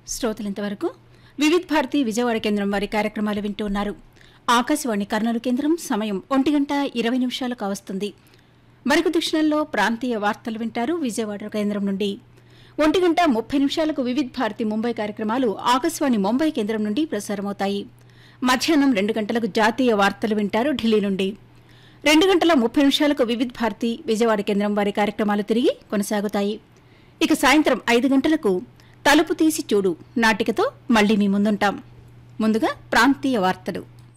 శ్రోతలు ఇంతవరకు వివిధ్ భారతి విజయవాడ కేంద్రం వారి కార్యక్రమాలు వింటూ ఉన్నారు ఆకాశవాణి కర్నూలు కేంద్రం సమయం ఒంటి గంట ఇరవై నిమిషాలు కావస్తుంది మరొక క్షణంలో ప్రాంతీయ వార్తలు వింటారు విజయవాడ కేంద్రం నుండి ఒంటి గంట ముప్పై నిమిషాలకు వివిధ్ భారతి ముంబై కార్యక్రమాలు ఆకాశవాణి ముంబై కేంద్రం నుండి ప్రసారమవుతాయి మధ్యాహ్నం రెండు గంటలకు జాతీయ వార్తలు వింటారు ఢిల్లీ నుండి రెండు గంటల ముప్పై నిమిషాలకు వివిధ్ భారతి విజయవాడ కేంద్రం వారి కార్యక్రమాలు తిరిగి కొనసాగుతాయి ఇక సాయంత్రం ఐదు గంటలకు తలుపు తీసి చూడు నాటికతో మళ్లీ మీ ముందుంటాం ముందుగా ప్రాంతీయ వార్తలు